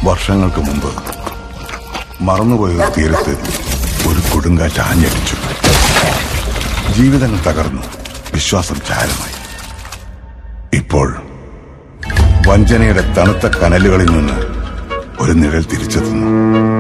വർഷങ്ങൾക്ക് മുമ്പ് മറന്നുപോയ ഒരു തീരത്ത് ഒരു കൊടുങ്കാറ്റ് ആഞ്ഞടിച്ചു ജീവിതങ്ങൾ തകർന്നു വിശ്വാസം ചാരമായി ഇപ്പോൾ വഞ്ചനയുടെ തണുത്ത കനലുകളിൽ നിന്ന് ഒരു നിഴൽ തിരിച്ചെത്തുന്നു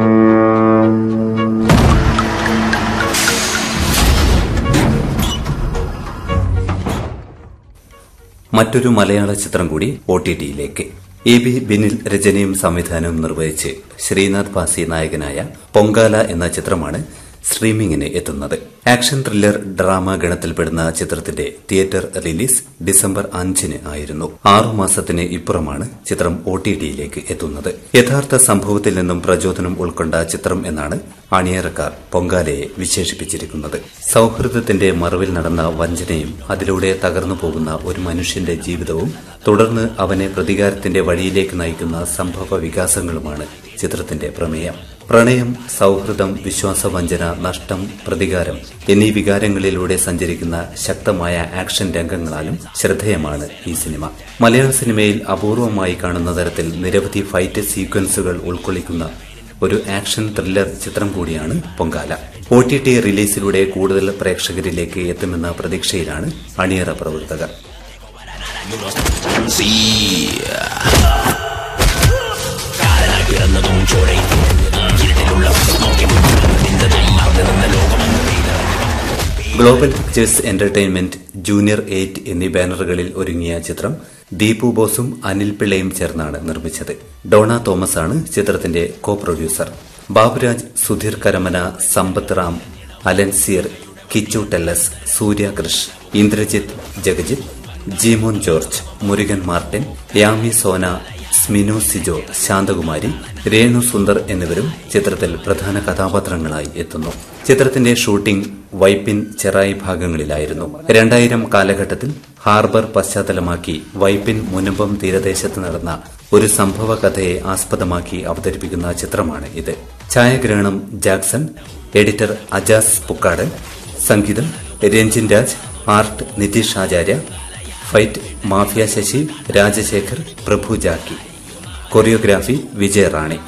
മറ്റൊരു മലയാള ചിത്രം കൂടി ഒ ടി ടിയിലേക്ക് എ ബി ബിനിൽ രചനയും സംവിധാനവും നിർവഹിച്ച് ശ്രീനാഥ് പാസി നായകനായ പൊങ്കാല എന്ന ചിത്രമാണ് സ്ട്രീമിംഗിന് എത്തുന്നത് ആക്ഷൻ ത്രില്ലർ ഡ്രാമ ഗണത്തിൽപ്പെടുന്ന ചിത്രത്തിന്റെ തിയേറ്റർ റിലീസ് ഡിസംബർ അഞ്ചിന് ആയിരുന്നു ആറു മാസത്തിന് ഇപ്പുറമാണ് ചിത്രം ഒ ടി ടിയിലേക്ക് എത്തുന്നത് യഥാർത്ഥ സംഭവത്തിൽ നിന്നും പ്രചോദനം ഉൾക്കൊണ്ട ചിത്രം എന്നാണ് അണിയറക്കാർ പൊങ്കാലയെ വിശേഷിപ്പിച്ചിരിക്കുന്നത് സൌഹൃദത്തിന്റെ മറവിൽ നടന്ന വഞ്ചനയും അതിലൂടെ തകർന്നു പോകുന്ന ഒരു മനുഷ്യന്റെ ജീവിതവും തുടർന്ന് അവനെ പ്രതികാരത്തിന്റെ വഴിയിലേക്ക് നയിക്കുന്ന സംഭവ വികാസങ്ങളുമാണ് ചിത്രത്തിന്റെ പ്രമേയം പ്രണയം സൌഹൃദം വിശ്വാസവഞ്ചന നഷ്ടം പ്രതികാരം എന്നീ വികാരങ്ങളിലൂടെ സഞ്ചരിക്കുന്ന ശക്തമായ ആക്ഷൻ രംഗങ്ങളാലും ശ്രദ്ധേയമാണ് ഈ സിനിമ മലയാള സിനിമയിൽ അപൂർവമായി കാണുന്ന തരത്തിൽ നിരവധി ഫൈറ്റ് സീക്വൻസുകൾ ഉൾക്കൊള്ളിക്കുന്ന ഒരു ആക്ഷൻ ത്രില്ലർ ചിത്രം കൂടിയാണ് പൊങ്കാല ഒ ടി ടി റിലീസിലൂടെ കൂടുതൽ പ്രേക്ഷകരിലേക്ക് എത്തുമെന്ന പ്രതീക്ഷയിലാണ് അണിയറ പ്രവർത്തകർ global pictures entertainment junior eight എന്നീ ബാനറുകളിൽ ഒരുങ്ങിയ ചിത്രം ദീപു ബോസും അനിൽ പിള്ളയും ചേർന്നാണ് നിർമ്മിച്ചത് ഡോണ തോമസ് ആണ് ചിത്രത്തിന്റെ കോ പ്രൊഡ്യൂസർ ബാബുരാജ് സുധീർ കരമന സമ്പത്ത് റാം അലൻസിയർ കിച്ചു ടെല്ലസ് സൂര്യ കൃഷ് ഇന്ദ്രജിത്ത് ജഗജിത്ത് ജീമോൻ ജോർജ് മുരുകൻ മാർട്ടിൻ യാമി സോന സ്മിനു സിജോ ശാന്തകുമാരി രേണു സുന്ദർ എന്നിവരും ചിത്രത്തിൽ പ്രധാന കഥാപാത്രങ്ങളായി എത്തുന്നു ചിത്രത്തിന്റെ ഷൂട്ടിംഗ് വൈപ്പിൻ ചെറായി ഭാഗങ്ങളിലായിരുന്നു രണ്ടായിരം കാലഘട്ടത്തിൽ ഹാർബർ പശ്ചാത്തലമാക്കി വൈപ്പിൻ മുനമ്പം തീരദേശത്ത് നടന്ന ഒരു സംഭവ കഥയെ ആസ്പദമാക്കി അവതരിപ്പിക്കുന്ന ചിത്രമാണ് ഇത് ഛായാഗ്രഹണം ജാക്സൺ എഡിറ്റർ അജാസ് പുക്കാട് സംഗീതം Ranjin Raj art Nitheesh Acharya fight mafia Sasi Rajasekhar Prabhu Jackie choreography Vijaya റാണി